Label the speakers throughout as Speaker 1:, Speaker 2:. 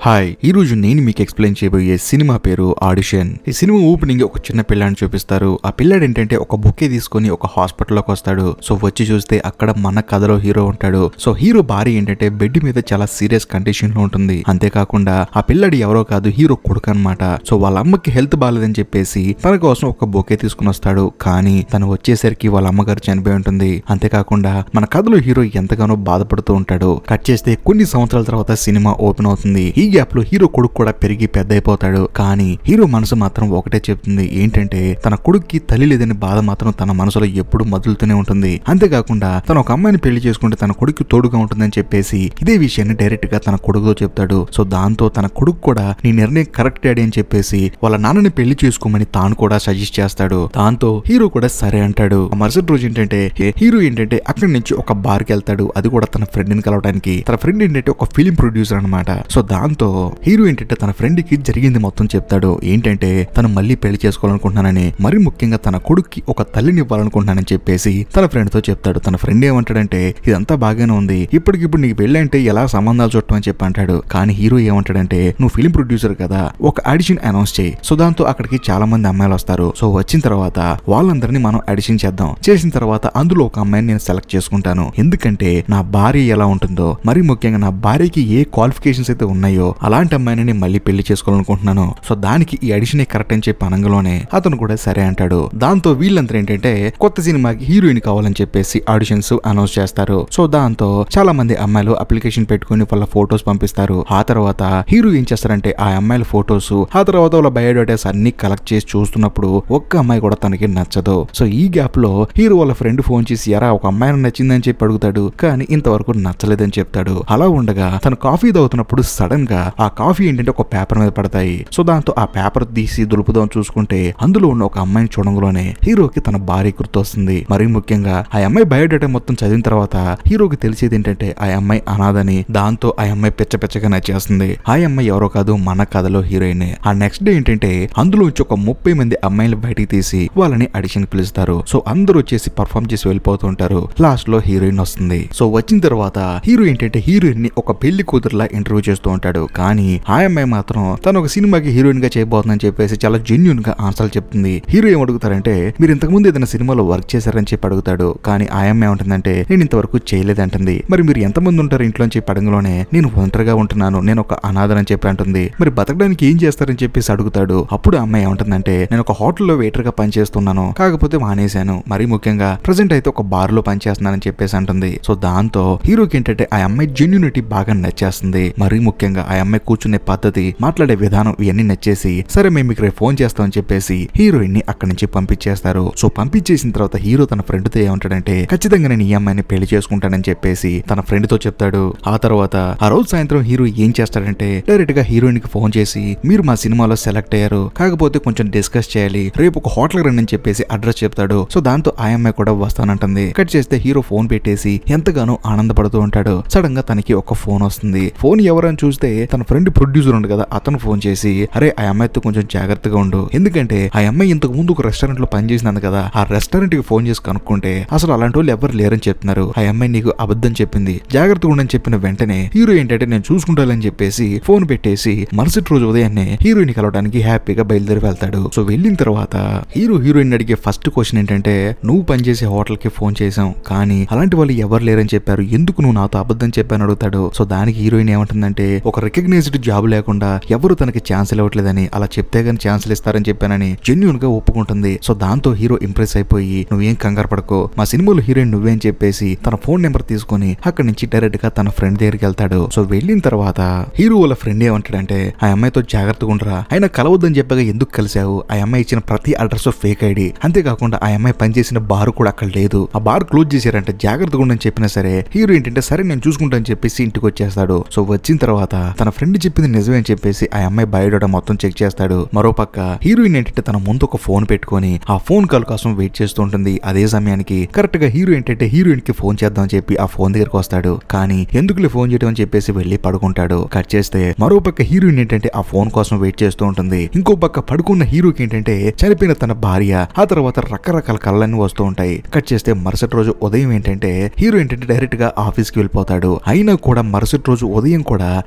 Speaker 1: hi ఈ రోజు నేను మీకు ఎక్స్ప్లెయిన్ చేయబోయే సినిమా పేరు ఆడిషన్ ఈ సినిమా ఓపెనింగ్ ఒక చిన్న పిల్లాడిని చూపిస్తారు ఆ పిల్లాడు ఏంటంటే ఒక బుక్కే తీసుకొని ఒక హాస్పిటల్లోకి వస్తాడు సో వచ్చి చూస్తే అక్కడ మన కథలో హీరో ఉంటాడు సో హీరో భార్య ఏంటంటే బెడ్ మీద చాలా సీరియస్ కండిషన్ లో ఉంటుంది అంతేకాకుండా ఆ పిల్లాడు ఎవరో కాదు హీరో కొడుకు అనమాట సో వాళ్ళ అమ్మకి హెల్త్ బాగాలేదని చెప్పేసి తన కోసం ఒక బొకే తీసుకుని వస్తాడు కానీ తను వచ్చేసరికి వాళ్ళ అమ్మగారు చనిపోయి ఉంటుంది అంతేకాకుండా మన కథలో హీరో ఎంతగానో బాధపడుతూ ఉంటాడు కట్ చేస్తే కొన్ని సంవత్సరాల తర్వాత సినిమా ఓపెన్ అవుతుంది ఈ గ్యాప్ లో హీరో కొడుకు కూడా పెరిగి పెద్ద అయిపోతాడు కానీ హీరో మనసు మాత్రం ఒకటే చెప్తుంది ఏంటంటే తన కొడుక్కి తల్లి లేదని బాధ మాత్రం తన మనసులో ఎప్పుడు మదులుతూనే ఉంటుంది అంతేకాకుండా తన ఒక అమ్మాయిని పెళ్లి చేసుకుంటే తన కొడుకు తోడుగా ఉంటుందని చెప్పేసి ఇదే విషయాన్ని డైరెక్ట్ గా తన కొడుకుతో చెప్తాడు సో దాంతో తన కొడుకు కూడా నీ నిర్ణయం కరెక్ట్ డాడీ అని చెప్పేసి వాళ్ళ నాన్నని పెళ్లి చేసుకోమని తాను కూడా సజెస్ట్ చేస్తాడు దాంతో హీరో కూడా సరే అంటాడు ఆ మరుసటి రోజు ఏంటంటే హీరో ఏంటంటే అక్కడి నుంచి ఒక బార్ కి వెళ్తాడు అది కూడా తన ఫ్రెండ్ ని కలవడానికి తన ఫ్రెండ్ ఏంటంటే ఒక ఫిలిం ప్రొడ్యూసర్ అన్నమాట సో దాంతో హీరో ఏంటంటే తన ఫ్రెండ్ కి జరిగింది మొత్తం చెప్తాడు ఏంటంటే తను మళ్ళీ పెళ్లి చేసుకోవాలనుకుంటున్నానని మరి ముఖ్యంగా తన కొడుక్కి ఒక తల్లిని ఇవ్వాలనుకుంటున్నానని చెప్పేసి తన ఫ్రెండ్ తో చెప్తాడు తన ఫ్రెండ్ ఏమంటాడంటే ఇదంతా బాగానే ఉంది ఇప్పటికిప్పుడు నీకు పెళ్ళి అంటే ఎలా సంబంధాలు చుట్టం అని చెప్పి అంటాడు కానీ హీరో ఏమంటాడంటే నువ్వు ఫిలిం ప్రొడ్యూసర్ కదా ఒక ఆడిషన్ అనౌన్స్ చేయి సో దాంతో అక్కడికి చాలా మంది అమ్మాయిలు వస్తారు సో వచ్చిన తర్వాత వాళ్ళందరినీ మనం ఆడిషన్ చేద్దాం చేసిన తర్వాత అందులో ఒక అమ్మాయిని నేను సెలెక్ట్ చేసుకుంటాను ఎందుకంటే నా భార్య ఎలా ఉంటుందో మరి ముఖ్యంగా నా భార్యకి ఏ క్వాలిఫికేషన్స్ అయితే ఉన్నాయో అలాంటి అమ్మాయిని నేను మళ్ళీ పెళ్లి చేసుకోవాలనుకుంటున్నాను సో దానికి ఈ అడిషన్ కరెక్ట్ అని చెప్పి అనగలోనే అతను కూడా సరే అంటాడు దాంతో వీళ్ళందరూ ఏంటంటే కొత్త సినిమాకి హీరోయిన్ కావాలని చెప్పేసి ఆడిషన్స్ అనౌన్స్ చేస్తారు సో దాంతో చాలా మంది అమ్మాయిలు అప్లికేషన్ పెట్టుకుని వాళ్ళ ఫొటోస్ పంపిస్తారు ఆ తర్వాత హీరో ఏం చేస్తారంటే ఆ అమ్మాయిల ఫొటోస్ ఆ తర్వాత వాళ్ళ బయోడేటాస్ అన్ని కలెక్ట్ చేసి చూస్తున్నప్పుడు ఒక్క అమ్మాయి కూడా తనకి నచ్చదు సో ఈ గ్యాప్ లో హీరో వాళ్ళ ఫ్రెండ్ ఫోన్ చేసి ఎరా ఒక అమ్మాయిని నచ్చిందని చెప్పి అడుగుతాడు కానీ ఇంతవరకు నచ్చలేదని చెప్తాడు అలా ఉండగా తను కాఫీ తాగుతున్నప్పుడు సడన్ గా ఆ కాఫీ ఏంటంటే ఒక పేపర్ మీద పడతాయి సో దాంతో ఆ పేపర్ తీసి దులుపుదాం చూసుకుంటే అందులో ఉన్న ఒక అమ్మాయిని చూడంలోనే హీరోకి తన భార్య గుర్తొస్తుంది మరీ ముఖ్యంగా ఆ అమ్మాయి బయోడేటా మొత్తం చదివిన తర్వాత హీరోకి తెలిసేది ఏంటంటే ఆ అమ్మాయి అనాథని దాంతో ఆ అమ్మాయి పిచ్చ పిచ్చగా నచ్చేస్తుంది ఆ అమ్మాయి ఎవరో కాదు మన కథలో హీరోయిన్ ఆ నెక్స్ట్ డే ఏంటంటే అందులోంచి ఒక ముప్పై మంది అమ్మాయిలు బయటికి తీసి వాళ్ళని అడిషన్ పిలుస్తారు సో అందరూ వచ్చేసి పర్ఫామ్ చేసి వెళ్ళిపోతుంటారు లాస్ట్ లో హీరోయిన్ వస్తుంది సో వచ్చిన తర్వాత హీరో ఏంటంటే హీరోయిన్ ని ఒక పెళ్లి కూతురులా ఇంటర్వ్యూ చేస్తూ ఉంటాడు కానీ ఆ అమ్మాయి మాత్రం తను ఒక సినిమాకి హీరోయిన్ గా చేయబోతుందని చెప్పేసి చాలా జెన్యున్ గా ఆన్సర్లు చెప్తుంది హీరో ఏం అడుగుతారంటే మీరు ఇంతకు ముందు ఏదైనా సినిమాలో వర్క్ చేశారని చెప్పి అడుగుతాడు కానీ ఆ అమ్మాయి ఏమంటుందంటే నేను ఇంతవరకు చేయలేదంటుంది మరి మీరు ఎంతమంది ఉంటారు ఇంట్లో అని చెప్పి అడగలోనే నేను ఒంటరిగా ఉంటున్నాను నేను ఒక అనాథనని చెప్పి అంటుంది మరి బతకడానికి ఏం చేస్తారని చెప్పేసి అడుగుతాడు అప్పుడు ఆ అమ్మాయి ఏమంటుందంటే నేను ఒక హోటల్లో వెయిటర్ గా పనిచేస్తున్నాను కాకపోతే మానేశాను మరీ ముఖ్యంగా ప్రజెంట్ అయితే ఒక బార్ లో పనిచేస్తున్నానని చెప్పేసి అంటుంది సో దాంతో హీరోకి ఏంటంటే ఆ అమ్మాయి జెన్యునిటీ బాగా నచ్చేస్తుంది మరీ ముఖ్యంగా ఆ అమ్మాయి కూర్చునే పద్ధతి మాట్లాడే విధానం ఇవన్నీ నచ్చేసి సరే మేము మీకు రేపు ఫోన్ చేస్తామని చెప్పేసి హీరోయిన్ ని అక్కడి నుంచి పంపించేస్తారు సో పంపించేసిన తర్వాత హీరో తన ఫ్రెండ్ తో ఏమంటాడంటే ఖచ్చితంగా నేను ఈ అమ్మాయిని పెళ్లి చేసుకుంటానని చెప్పేసి తన ఫ్రెండ్ తో చెప్తాడు ఆ తర్వాత ఆ రోజు సాయంత్రం హీరో ఏం చేస్తాడంటే డైరెక్ట్ గా హీరోయిన్ కి ఫోన్ చేసి మీరు మా సినిమాలో సెలెక్ట్ అయ్యారు కాకపోతే కొంచెం డిస్కస్ చేయాలి రేపు ఒక హోటల్ రండి అని చెప్పేసి అడ్రస్ చెప్తాడు సో దాంతో ఆ అమ్మాయి కూడా వస్తానంటుంది కట్ చేస్తే హీరో ఫోన్ పెట్టేసి ఎంతగానో ఆనందపడుతూ ఉంటాడు సడన్ గా తనకి ఒక ఫోన్ వస్తుంది ఫోన్ ఎవరని చూస్తే తన ఫ్రెండ్ ప్రొడ్యూసర్ ఉంది కదా అతను ఫోన్ చేసి అరే ఆ అమ్మాయితో కొంచెం జాగ్రత్తగా ఉండు ఎందుకంటే ఆ అమ్మాయి ఇంతకు ముందు ఒక రెస్టారెంట్ లో పనిచేసినందు కదా ఆ రెస్టారెంట్ కి ఫోన్ చేసి కనుక్కుంటే అసలు అలాంటి వాళ్ళు ఎవరు లేరని చెప్తున్నారు ఆ అమ్మాయి నీకు అబద్ధం చెప్పింది జాగ్రత్తగా ఉండని చెప్పిన వెంటనే హీరో ఏంటంటే నేను చూసుకుంటానని చెప్పేసి ఫోన్ పెట్టేసి మరుసటి రోజు ఉదయాన్నే హీరోయిన్ కలవడానికి హ్యాపీగా బయలుదేరి వెళ్తాడు సో వెళ్ళిన తర్వాత హీరో హీరోయిన్ అడిగే ఫస్ట్ క్వశ్చన్ ఏంటంటే నువ్వు పనిచేసే హోటల్ కి ఫోన్ చేసాం కానీ అలాంటి వాళ్ళు ఎవరు లేరని చెప్పారు ఎందుకు నువ్వు నాతో అబద్ధం చెప్పాను అడుగుతాడు సో దానికి హీరోయిన్ ఏమంటుందంటే ఒక రికగ్నైజ్డ్ జాబ్ లేకుండా ఎవరు తనకి ఛాన్స్ ఇవ్వట్లేదని అలా చెప్తే గానీ ఛాన్సులు ఇస్తారని చెప్పానని జెన్యున్ గా ఒప్పుకుంటుంది సో దాంతో హీరో ఇంప్రెస్ అయిపోయి నువ్వేం కంగారు పడకో మా సినిమాలో హీరోయిన్ నువ్వే అని చెప్పేసి తన ఫోన్ నెంబర్ తీసుకొని అక్కడి నుంచి డైరెక్ట్ గా తన ఫ్రెండ్ దగ్గరికి వెళ్తాడు సో వెళ్ళిన తర్వాత హీరో వాళ్ళ ఫ్రెండ్ ఏమంటాడంటే ఆ అమ్మాయితో జాగ్రత్తగా ఉండరా ఆయన కలవద్దని చెప్పగా ఎందుకు కలిసావు ఆ అమ్మాయి ఇచ్చిన ప్రతి అడ్రస్ ఫేక్ ఐడి అంతేకాకుండా ఆ అమ్మాయి పనిచేసిన బార్ కూడా అక్కడ లేదు ఆ బార్ క్లోజ్ చేశారంటే జాగ్రత్తగా ఉండని చెప్పినా సరే హీరో ఏంటంటే సరే నేను చూసుకుంటానని చెప్పేసి ఇంటికి వచ్చేస్తాడు సో వచ్చిన తర్వాత తన ఫ్రెండ్ చెప్పింది నిజమే అని చెప్పేసి ఆ అమ్మాయి బయోడేటా మొత్తం చెక్ చేస్తాడు మరోపక్క హీరోయిన్ ఏంటంటే తన ముందు ఒక ఫోన్ పెట్టుకొని ఆ ఫోన్ కాల్ కోసం వెయిట్ చేస్తూ ఉంటుంది అదే సమయానికి కరెక్ట్ గా హీరో ఏంటంటే హీరోయిన్ కి ఫోన్ చేద్దాం అని చెప్పి ఆ ఫోన్ దగ్గరకు వస్తాడు కానీ ఎందుకులే ఫోన్ చేయడం అని చెప్పేసి వెళ్లి పడుకుంటాడు కట్ చేస్తే మరోపక్క హీరోయిన్ ఏంటంటే ఆ ఫోన్ కోసం వెయిట్ చేస్తూ ఉంటుంది ఇంకో పక్క పడుకున్న హీరోకి ఏంటంటే చనిపోయిన తన భార్య ఆ తర్వాత రకరకాల కళ్ళన్నీ వస్తూ ఉంటాయి కట్ చేస్తే మరుసటి రోజు ఉదయం ఏంటంటే హీరో ఏంటంటే డైరెక్ట్ గా ఆఫీస్ కి వెళ్ళిపోతాడు అయినా కూడా మరుసటి రోజు ఉదయం కూడా హీరోయిన్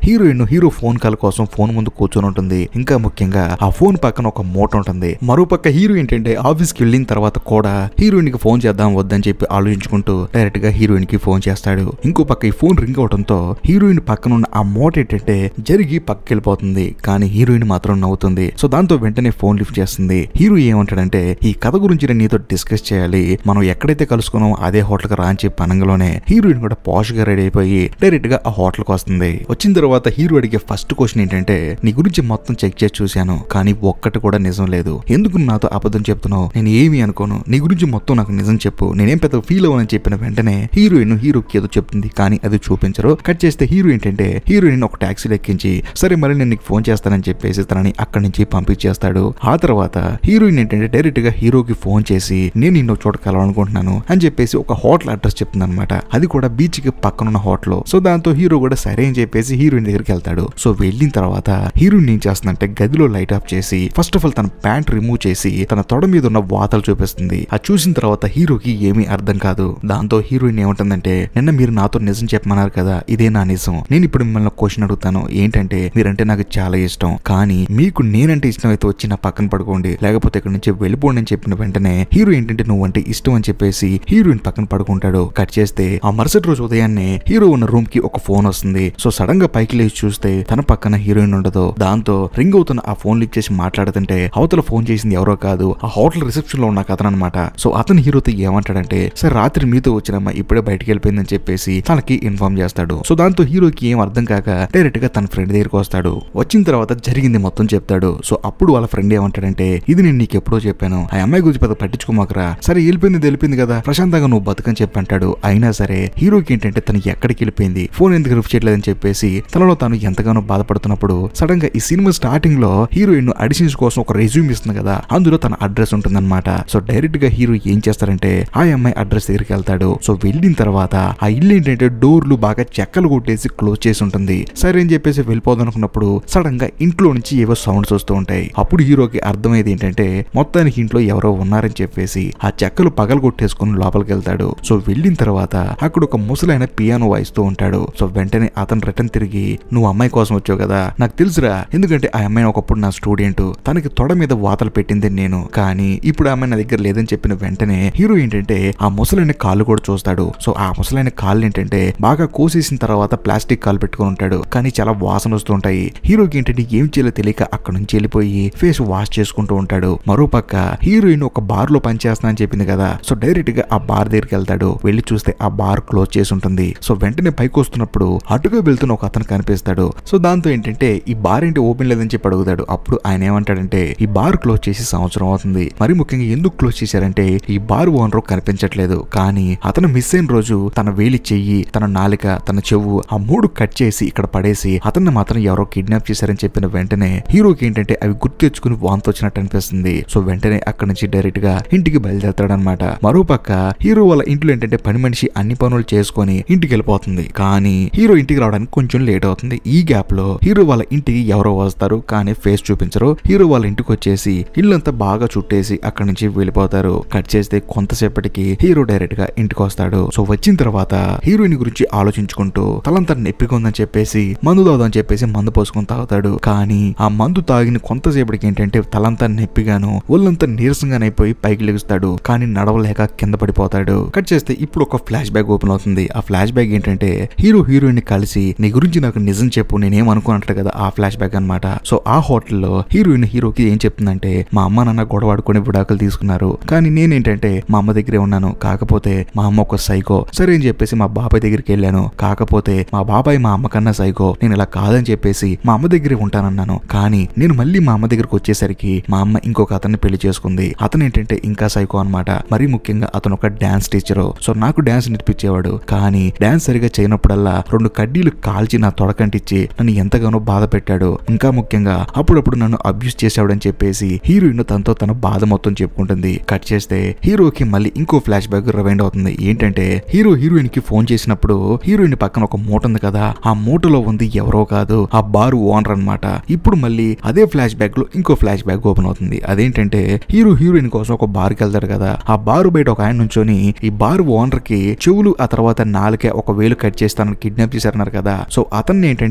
Speaker 1: హీరో ఫోన్ కాల్ కోసం ఫోన్ ముందు కూర్చొని ఉంటుంది ఇంకా ముఖ్యంగా ఆ ఫోన్ పక్కన ఒక మూట ఉంటుంది మరోపక్క హీరో ఏంటంటే ఆఫీస్ కి వెళ్ళిన తర్వాత కూడా హీరోయిన్ కి ఫోన్ చేద్దాం వద్దని చెప్పి ఆలోచించుకుంటూ డైరెక్ట్ గా హీరోయిన్ కి ఫోన్ చేస్తాడు ఇంకో పక్క ఈ ఫోన్ రింగ్ అవడంతో హీరోయిన్ పక్కన ఉన్న ఆ మూట ఏంటంటే జరిగి పక్కకి వెళ్ళిపోతుంది కానీ హీరోయిన్ మాత్రం నవ్వుతుంది సో దాంతో వెంటనే ఫోన్ లిఫ్ట్ చేస్తుంది హీరో ఏమంటాడంటే ఈ కథ గురించి నేను నీతో డిస్కస్ చేయాలి మనం ఎక్కడైతే కలుసుకున్నామో అదే హోటల్ కి రా అని చెప్పి అనగలోనే హీరోయిన్ కూడా పాష్ గా రెడీ అయిపోయి డైరెక్ట్ గా ఆ హోటల్ కి వస్తుంది వచ్చిన తర్వాత హీరో అడిగే ఫస్ట్ క్వశ్చన్ ఏంటంటే నీ గురించి మొత్తం చెక్ చేసి చూశాను కానీ ఒక్కటి కూడా నిజం లేదు ఎందుకు నువ్వు నాతో అబద్ధం చెప్తున్నావు నేను ఏమీ అనుకోను నీ గురించి మొత్తం నాకు నిజం చెప్పు నేనేం పెద్ద ఫీల్ అవ్వనని చెప్పిన వెంటనే హీరోయిన్ హీరోకి ఏదో చెప్తుంది కానీ అది చూపించరు కట్ చేస్తే హీరో ఏంటంటే హీరోయిన్ ఒక టాక్సీలో ఎక్కించి సరే మరి నేను నీకు ఫోన్ చేస్తానని చెప్పేసి తనని అక్కడి నుంచి పంపించేస్తాడు ఆ తర్వాత హీరోయిన్ ఏంటంటే డైరెక్ట్ గా హీరోకి ఫోన్ చేసి నేను నిన్ను చోట కలవాలనుకుంటున్నాను అని చెప్పేసి ఒక హోటల్ అడ్రస్ చెప్తుంది అనమాట అది కూడా బీచ్ కి పక్కనున్న హోటల్ సో దాంతో హీరో కూడా సరే అని చెప్పేసి హీరోయిన్ దగ్గరికి వెళ్తాడు సో వెళ్ళిన తర్వాత హీరోయిన్ ఏం చేస్తుందంటే గదిలో లైట్ ఆఫ్ చేసి ఫస్ట్ ఆఫ్ ఆల్ తన ప్యాంట్ రిమూవ్ చేసి తన తొడ మీద ఉన్న వాతలు చూపిస్తుంది అది చూసిన తర్వాత హీరోకి ఏమీ అర్థం కాదు దాంతో హీరోయిన్ ఏమంటుందంటే నిన్న మీరు నాతో నిజం చెప్పమన్నారు కదా ఇదే నా నిజం నేను ఇప్పుడు మిమ్మల్ని క్వశ్చన్ అడుగుతాను ఏంటంటే మీరంటే నాకు చాలా ఇష్టం కానీ మీకు నేనంటే ఇష్టం అయితే వచ్చి నా పక్కన పడుకోండి లేకపోతే ఇక్కడ నుంచి వెళ్ళిపోండి అని చెప్పిన వెంటనే హీరో ఏంటంటే నువ్వు అంటే ఇష్టం అని చెప్పేసి హీరోయిన్ పక్కన పడుకుంటాడు కట్ చేస్తే ఆ మరుసటి రోజు ఉదయాన్నే హీరో ఉన్న రూమ్ కి ఒక ఫోన్ వస్తుంది సో సడన్ గా పైకి లేచి చూస్తే తన పక్కన హీరోయిన్ ఉండదు దాంతో రింగ్ అవుతున్న ఆ ఫోన్ లిఫ్ట్ చేసి మాట్లాడుతుంటే అవతల ఫోన్ చేసింది ఎవరో కాదు ఆ హోటల్ రిసెప్షన్ లో ఉన్న అతను అనమాట సో అతను హీరోతో ఏమంటాడంటే సార్ రాత్రి మీతో వచ్చినమ్మా ఇప్పుడే బయటికి వెళ్ళిపోయిందని చెప్పేసి తనకి ఇన్ఫార్మ్ చేస్తాడు సో దాంతో హీరోకి ఏం అర్థం కాక డైరెక్ట్ గా తన ఫ్రెండ్ దగ్గరికి వస్తాడు వచ్చిన తర్వాత జరిగింది మొత్తం చెప్తాడు సో అప్పుడు వాళ్ళ ఫ్రెండ్ ఏమంటాడంటే ఇది నేను నీకు ఎప్పుడో చెప్పాను ఆ అమ్మాయి గురించి పెద్ద పట్టించుకోమాకరా సరే వెళ్ళిపోయింది వెళ్ళిపోయింది కదా ప్రశాంతంగా నువ్వు బతుకని చెప్పి అంటాడు అయినా సరే హీరోకి ఏంటంటే తను ఎక్కడికి వెళ్ళిపోయింది ఫోన్ ఎందుకు లిఫ్ట్ చేయలేదని చెప్పేసి తనలో తాను ఎంతగానో బాధపడుతున్నప్పుడు సడన్ గా ఈ సినిమా స్టార్టింగ్ లో హీరోయిన్ అడిషన్స్ కోసం ఒక రెజ్యూమ్ ఇస్తుంది కదా అందులో తన అడ్రస్ ఉంటుందన్నమాట సో డైరెక్ట్ గా హీరో ఏం చేస్తారంటే ఆ అమ్మాయి అడ్రస్ దగ్గరికి వెళ్తాడు సో వెళ్ళిన తర్వాత ఆ ఇల్లు ఏంటంటే డోర్లు బాగా చెక్కలు కొట్టేసి క్లోజ్ చేసి ఉంటుంది సరే అని చెప్పేసి వెళ్ళిపోదాం అనుకున్నప్పుడు సడన్ గా ఇంట్లో నుంచి ఏవో సౌండ్స్ వస్తూ ఉంటాయి అప్పుడు హీరోకి అర్థమయ్యేది ఏంటంటే మొత్తానికి ఇంట్లో ఎవరో ఉన్నారని చెప్పేసి ఆ చెక్కలు పగలు కొట్టేసుకుని లోపలికి వెళ్తాడు సో వెళ్ళిన తర్వాత అక్కడ ఒక ముసలైన పియానో వాయిస్తూ ఉంటాడు సో వెంటనే అతను రిటర్న్ తిరిగి నువ్వు అమ్మాయి కోసం వచ్చావు కదా నాకు తెలుసురా ఎందుకంటే ఆ అమ్మాయి ఒకప్పుడు నా స్టూడెంట్ తనకి తొడ మీద వాతలు పెట్టింది నేను కానీ ఇప్పుడు ఆ అమ్మాయి నా దగ్గర లేదని చెప్పిన వెంటనే హీరో ఏంటంటే ఆ ముసలైన కాళ్ళు కూడా చూస్తాడు సో ఆ ముసలైన కాళ్ళు ఏంటంటే బాగా కోసేసిన తర్వాత ప్లాస్టిక్ కాలు పెట్టుకుని ఉంటాడు కానీ చాలా వాసన వస్తూ ఉంటాయి హీరోకి ఏంటంటే ఏం చేయాలో తెలియక అక్కడ నుంచి వెళ్ళిపోయి ఫేస్ వాష్ చేసుకుంటూ ఉంటాడు మరోపక్క హీరోయిన్ ఒక బార్ లో పనిచేస్తున్నా అని చెప్పింది కదా సో డైరెక్ట్ గా ఆ బార్ దగ్గరికి వెళ్తాడు వెళ్ళి చూస్తే ఆ బార్ క్లోజ్ చేసి ఉంటుంది సో వెంటనే పైకి వస్తున్నప్పుడు అటుగా వెళ్తున్న ఒక అతను కనిపిస్తాడు సో దాంతో ఏంటంటే ఈ బార్ ఏంటి ఓపెన్ లేదని చెప్పి అడుగుతాడు అప్పుడు ఆయన ఏమంటాడంటే ఈ బార్ క్లోజ్ చేసి సంవత్సరం అవుతుంది మరి ముఖ్యంగా ఎందుకు క్లోజ్ చేశారంటే ఈ బార్ ఓనర్ కనిపించట్లేదు కానీ అతను మిస్ అయిన రోజు తన వేలి చెయ్యి తన నాలిక తన చెవు ఆ మూడు కట్ చేసి ఇక్కడ పడేసి అతన్ని మాత్రం ఎవరో కిడ్నాప్ చేశారని చెప్పిన వెంటనే హీరోకి ఏంటంటే అవి గుర్తు తెచ్చుకుని వాంతి వచ్చినట్టు అనిపిస్తుంది సో వెంటనే అక్కడి నుంచి డైరెక్ట్ గా ఇంటికి బయలుదేరతాడనమాట మరోపక్క హీరో వాళ్ళ ఇంట్లో ఏంటంటే పని మనిషి అన్ని పనులు చేసుకొని ఇంటికి వెళ్ళిపోతుంది కానీ హీరో ఇంటికి రావడానికి కొంచెం లేట్ అవుతుంది ఈ గ్యాప్ లో హీరో వాళ్ళ ఇంటికి ఎవరో వస్తారు కానీ ఫేస్ చూపించరు హీరో వాళ్ళ ఇంటికి వచ్చేసి ఇల్లంతా బాగా చుట్టేసి అక్కడి నుంచి వెళ్ళిపోతారు కట్ చేస్తే కొంతసేపటికి హీరో డైరెక్ట్ గా ఇంటికి వస్తాడు సో వచ్చిన తర్వాత హీరోయిన్ గురించి ఆలోచించుకుంటూ తలంతా నొప్పిగా ఉందని చెప్పేసి మందు తాగుదని చెప్పేసి మందు పోసుకొని తాగుతాడు కానీ ఆ మందు తాగిన కొంతసేపటికి ఏంటంటే తలంతా నొప్పిగాను ఒళ్ళంతా నీరసంగానైపోయి పైకి లెగుస్తాడు కానీ నడవలేక కింద పడిపోతాడు కట్ చేస్తే ఇప్పుడు ఒక ఫ్లాష్ బ్యాగ్ ఓపెన్ అవుతుంది ఆ ఫ్లాష్ బ్యాగ్ ఏంటంటే హీరో హీరోయిన్ ని కలిసి నీ గురించి నాకు నిజం చెప్పు నేనేం అనుకున్నట్టు కదా ఆ ఫ్లాష్ బ్యాగ్ అన్నమాట సో ఆ హోటల్లో హీరోయిన్ హీరోకి ఏం చెప్తుందంటే మా అమ్మ నాన్న గొడవ ఆడుకుని విడాకులు తీసుకున్నారు కానీ నేనేంటంటే మా అమ్మ దగ్గరే ఉన్నాను కాకపోతే మా అమ్మ ఒక సైకో సరే అని చెప్పేసి మా బాబాయ్ దగ్గరికి వెళ్ళాను కాకపోతే మా బాబాయ్ మా అమ్మ కన్నా సైకో నేను ఇలా కాదని చెప్పేసి మా అమ్మ దగ్గరే ఉంటానన్నాను కానీ నేను మళ్ళీ మా అమ్మ దగ్గరకు వచ్చేసరికి మా అమ్మ ఇంకొక అతన్ని పెళ్లి చేసుకుంది అతను ఏంటంటే ఇంకా సైకో అన్నమాట మరీ ముఖ్యంగా అతను ఒక డాన్స్ టీచరు సో నాకు డాన్స్ నేర్పించేవాడు కానీ డాన్స్ సరిగా చేయనప్పుడల్లా రెండు కడ్డీలు కాల్చి నా తొడకంటిచ్చి నన్ను ఎంతగానో బాధ పెట్టాడు ఇంకా ముఖ్యంగా అప్పుడప్పుడు నన్ను అబ్యూస్ చేసాడని చెప్పేసి హీరోయిన్ తనతో తన బాధ మొత్తం చెప్పుకుంటుంది కట్ చేస్తే హీరోకి మళ్ళీ ఇంకో ఫ్లాష్ బ్యాక్ రివైండ్ అవుతుంది ఏంటంటే హీరో హీరోయిన్ కి ఫోన్ చేసినప్పుడు హీరోయిన్ పక్కన ఒక మూట ఉంది కదా ఆ మూటలో ఉంది ఎవరో కాదు ఆ బారు ఓనర్ అన్నమాట ఇప్పుడు మళ్ళీ అదే ఫ్లాష్ బ్యాక్ లో ఇంకో ఫ్లాష్ బ్యాక్ ఓపెన్ అవుతుంది అదేంటంటే హీరో హీరోయిన్ కోసం ఒక బార్కి వెళ్తాడు కదా ఆ బారు బయట ఒక ఆయన నుంచొని ఈ బారు ఓనర్ కి చెవులు ఆ తర్వాత నాలుకే ఒక వేలు కట్ చేస్తానని కిడ్నాప్ చేశారన్నారు కదా సో అతన్ని ఏంటంటే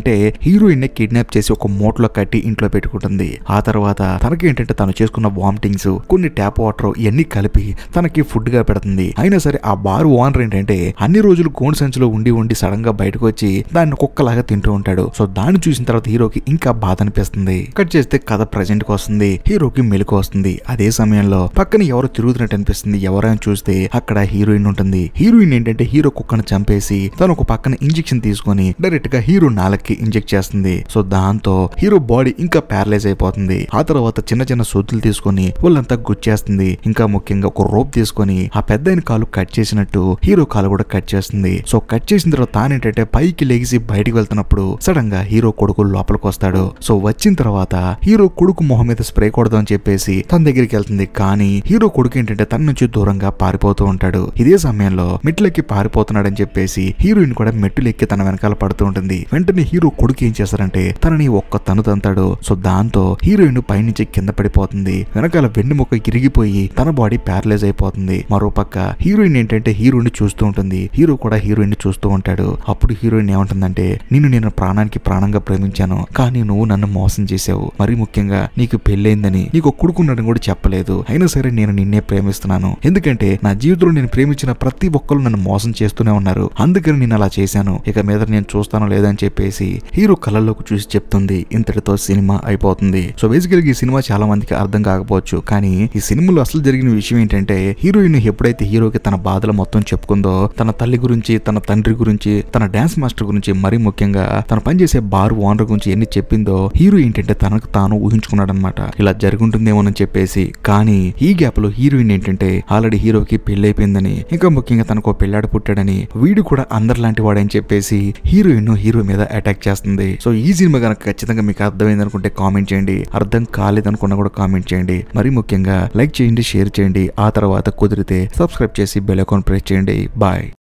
Speaker 1: ఏంటంటే హీరోయిన్ ని కిడ్నాప్ చేసి ఒక మూటలో కట్టి ఇంట్లో పెట్టుకుంటుంది ఆ తర్వాత తనకి ఏంటంటే తను చేసుకున్న వామిటింగ్స్ కొన్ని ట్యాప్ వాటర్ ఇవన్నీ కలిపి తనకి ఫుడ్ గా పెడుతుంది అయినా సరే ఆ బార్ ఓనర్ ఏంటంటే అన్ని రోజులు గోన్ సంచిలో ఉండి ఉండి సడన్ గా బయటకు వచ్చి దాన్ని కుక్కలాగా తింటూ ఉంటాడు సో దాన్ని చూసిన తర్వాత హీరోకి ఇంకా బాధ అనిపిస్తుంది కట్ చేస్తే కథ ప్రజెంట్ కి వస్తుంది హీరోకి మెలకు వస్తుంది అదే సమయంలో పక్కన ఎవరు తిరుగుతున్నట్టు అనిపిస్తుంది ఎవరైనా చూస్తే అక్కడ హీరోయిన్ ఉంటుంది హీరోయిన్ ఏంటంటే హీరో కుక్కను చంపేసి తను ఒక పక్కన ఇంజెక్షన్ తీసుకొని డైరెక్ట్ గా హీరో నాలకి ఇంజెక్ట్ చేస్తుంది సో దాంతో హీరో బాడీ ఇంకా ప్యారలైజ్ అయిపోతుంది ఆ తర్వాత చిన్న చిన్న సొద్దులు తీసుకొని వాళ్ళంతా గుచ్చేస్తుంది ఇంకా ముఖ్యంగా ఒక రోప్ తీసుకొని ఆ పెద్ద కాలు కట్ చేసినట్టు హీరో కాలు కూడా కట్ చేస్తుంది సో కట్ చేసిన తర్వాత తానేంటంటే పైకి లెగిసి బయటికి వెళ్తున్నప్పుడు సడన్ గా హీరో కొడుకు లోపలికి వస్తాడు సో వచ్చిన తర్వాత హీరో కొడుకు మొహం మీద స్ప్రే కొడదాం అని చెప్పేసి తన దగ్గరికి వెళ్తుంది కానీ హీరో కొడుకు ఏంటంటే తన నుంచి దూరంగా పారిపోతూ ఉంటాడు ఇదే సమయంలో మెట్లెక్కి పారిపోతున్నాడని చెప్పేసి హీరోయిన్ కూడా మెట్టులు ఎక్కి తన వెనకాల పడుతూ ఉంటుంది వెంటనే హీరో కొడుకు ఏం చేస్తారంటే తనని ఒక్క తను తంతాడు సో దాంతో హీరోయిన్ పైనుంచి కింద పడిపోతుంది వెనకాల వెన్నుముక్క ఇరిగిపోయి తన బాడీ ప్యారలైజ్ అయిపోతుంది మరో పక్క హీరోయిన్ ఏంటంటే హీరోయిన్ చూస్తూ ఉంటుంది హీరో కూడా హీరోయిన్ చూస్తూ ఉంటాడు అప్పుడు హీరోయిన్ ఏమంటుందంటే నిన్ను నేను ప్రాణానికి ప్రాణంగా ప్రేమించాను కానీ నువ్వు నన్ను మోసం చేసావు మరి ముఖ్యంగా నీకు పెళ్ళైందని నీకు ఒక కొడుకున్నాడని కూడా చెప్పలేదు అయినా సరే నేను నిన్నే ప్రేమిస్తున్నాను ఎందుకంటే నా జీవితంలో నేను ప్రేమించిన ప్రతి ఒక్కరు నన్ను మోసం చేస్తూనే ఉన్నారు అందుకని నేను అలా చేశాను ఇక మీద నేను చూస్తానో లేదని చెప్పేసి హీరో కళ్ళల్లోకి చూసి చెప్తుంది ఇంతటితో సినిమా అయిపోతుంది సో బేసికల్గా ఈ సినిమా చాలా మందికి అర్థం కాకపోవచ్చు కానీ ఈ సినిమాలో అసలు జరిగిన విషయం ఏంటంటే హీరోయిన్ ఎప్పుడైతే హీరోకి తన బాధలు మొత్తం చెప్పుకుందో తన తల్లి గురించి తన తండ్రి గురించి తన డాన్స్ మాస్టర్ గురించి మరీ ముఖ్యంగా తన పనిచేసే బార్ ఓనర్ గురించి ఎన్ని చెప్పిందో హీరో ఏంటంటే తనకు తాను ఊహించుకున్నాడు అనమాట ఇలా జరుగుంటుందేమోనని చెప్పేసి కానీ ఈ గ్యాప్ లో హీరోయిన్ ఏంటంటే ఆల్రెడీ హీరోకి పెళ్ళైపోయిందని ఇంకా ముఖ్యంగా తనకు ఓ పిల్లాడు పుట్టాడని వీడు కూడా అందరిలాంటి వాడని చెప్పేసి హీరోయిన్ హీరో మీద అటాక్ చేస్తుంది సో ఈ సినిమా కనుక ఖచ్చితంగా మీకు అర్థమైంది అనుకుంటే కామెంట్ చేయండి అర్థం కాలేదనుకున్నా కూడా కామెంట్ చేయండి మరి ముఖ్యంగా లైక్ చేయండి షేర్ చేయండి ఆ తర్వాత కుదిరితే సబ్స్క్రైబ్ చేసి బెల్ అకౌంట్ ప్రెస్ చేయండి బాయ్